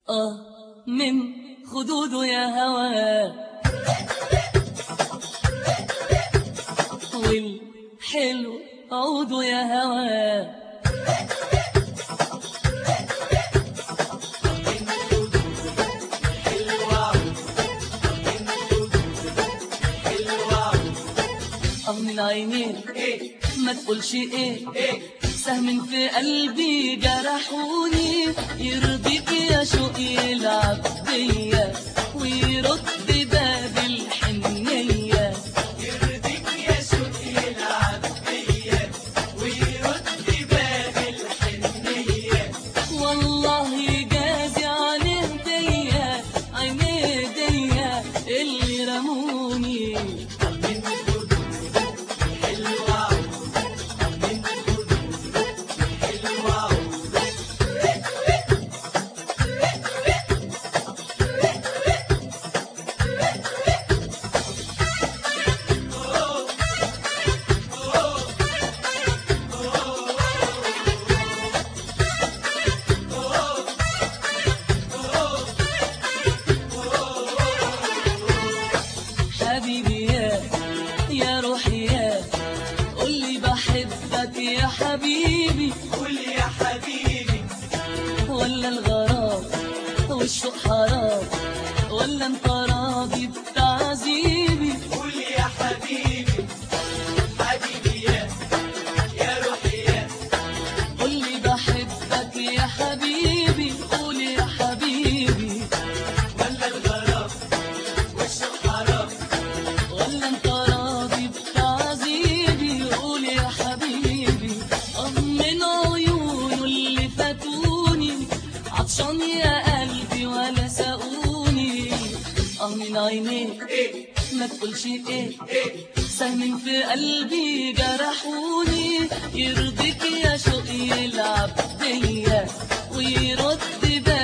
آه من خدوده يا هوا والحلو عوده يا هوا آه من عينيك ما تقولش ايه سهم في قلبي جرحوني يرضيك يا شوق يلعب بيا ويرد باب الحنية يرضيك يا شوق يلعب بيا ويرد باب الحنية والله يجازي عن هدية عيني هدية اللي رموني من خدود حلوة من خدود حلوة حبيبي يا يا روحي يا قولي بحبك يا حبيبي قول يا حبيبي ولا الغرام والشوق حرام ولا انت راضي بتعذيبي قول يا حبيبي حبيبي يا يا روحي يا قولي بحبك يا حبيبي قولي يا حبيبي ولا الغرام والشوق حرام ولا انت راضي بتعذيبي قولي يا حبيبي اه من عيونه اللي فاتوني عطشان يا قلبي ولا ساقوني اه من عينيك ايه ما تقولش ايه ايه سهم في قلبي جرحوني يرضيك يا شوق يلعب بيا ويرد